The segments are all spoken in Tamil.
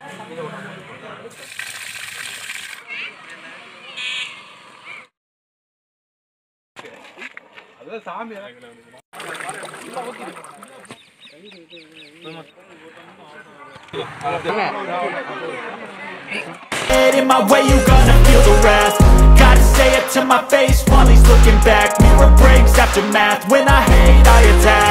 அதுதான் சாமி Head in my way, you gonna feel the wrath Gotta say it to my face while he's looking back Mirror breaks after math, when I hate I attack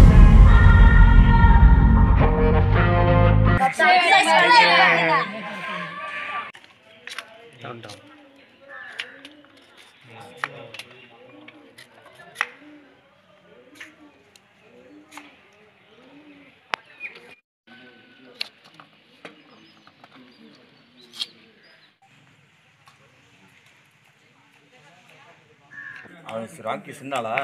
அவன் ராக்கி சின்னாளா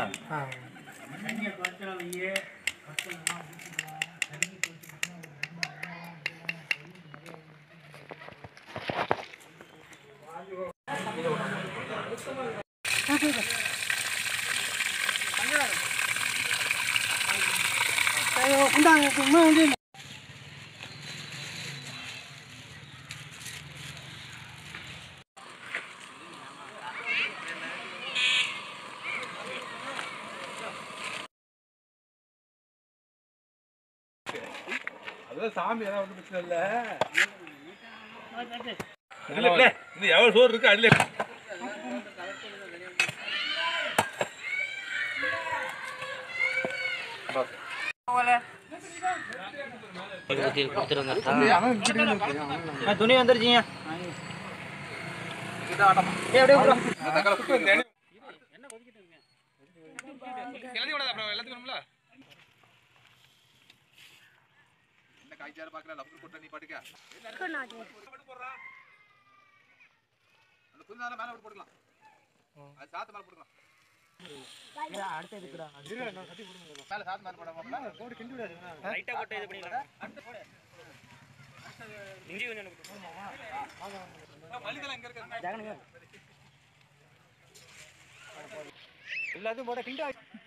அதுதான் சாமி அதான் ஒன்றும் பிரச்சனை இல்லை இல்ல இது எவ்வளவு சோறு இருக்கு அதுல துணி வந்துருச்சுங்க எல்லாத்தையும் விடாத அப்புறம் எல்லாத்தையும் வேணும்ல என்ன காய்ச்சாரு பார்க்கல லப்பு கொட்ட நீ பாட்டுக்க அந்த புது மேல விட்டு போட்டுக்கலாம் அது சாத்து மேல போட்டுக்கலாம் மேல சாத்து மேல போடாம கோடு கிண்டி விடாது லைட்டா போட்டு இது பண்ணிக்கலாம் இஞ்சி கொஞ்சம் மல்லிதெல்லாம் எங்க இருக்கு எல்லாத்தையும் போட கிண்டா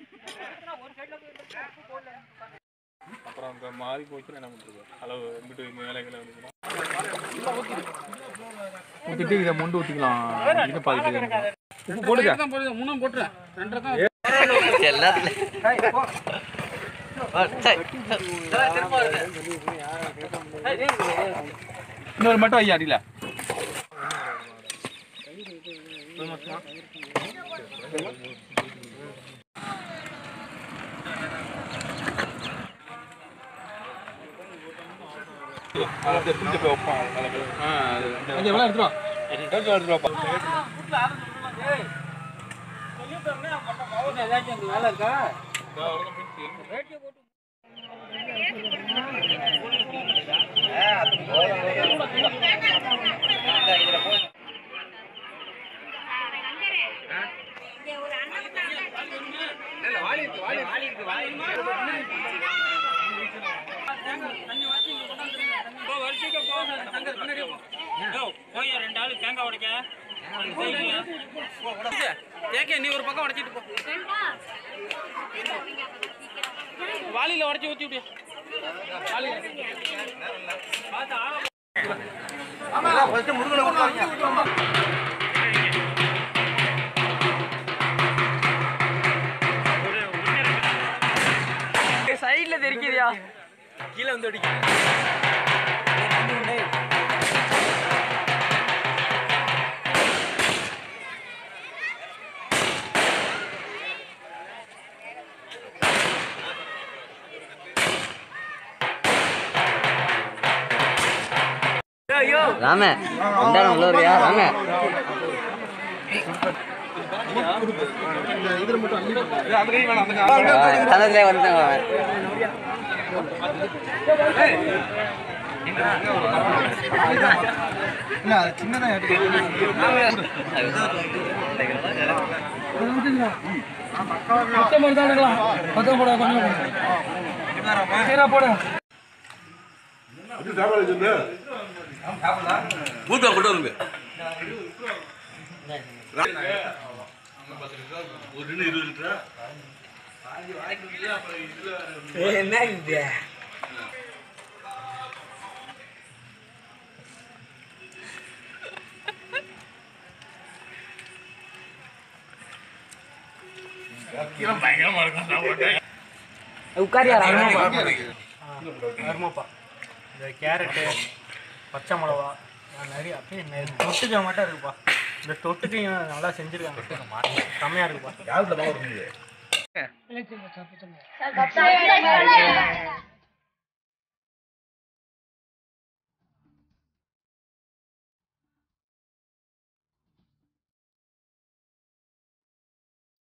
அப்புறம் அந்த மாறி போச்சுன்னா என்ன பண்றது அளவு இங்கிட்டு மேலைகளை வந்து ஊத்திட்டு இதை முண்டு ஊத்திக்கலாம் இது பாதி உப்பு போடுங்க இன்னொரு மட்டும் ஐயா அடியில அதை பிடிச்சி போய் வைப்பான் அது எவ்வளோ எடுத்துரும் போய் ரெண்டு ஆளு தேங்காய் உடைக்க தேக்க நீ ஒரு பக்கம் உடைச்சிட்டு போ வாளியில உடைச்சு ஊத்தி விடு சைடுல தெரிக்குதியா கீழே வந்து அடிக்க ராம ரெண்டாயிரம் உள்ள வரியா ராம தனதுல வந்தேன் அவன். மூத்தா கொண்டு வந்து ஒரு டின்னு இருபது லிட்டரா உட்காரியா அருமாப்பா இந்த கேரட்டு பச்சை மிளகா நான் நிறைய அப்படியே நெ- தொட்டுக்க மாட்டா இருக்குப்பா இந்த தொட்டுக்கையும் நல்லா செஞ்சுருக்காங்க செம்மையா இருக்குப்பா யாருக்குள்ள தான் வருது சப்ஸ்கிரைப் பண்ணுங்க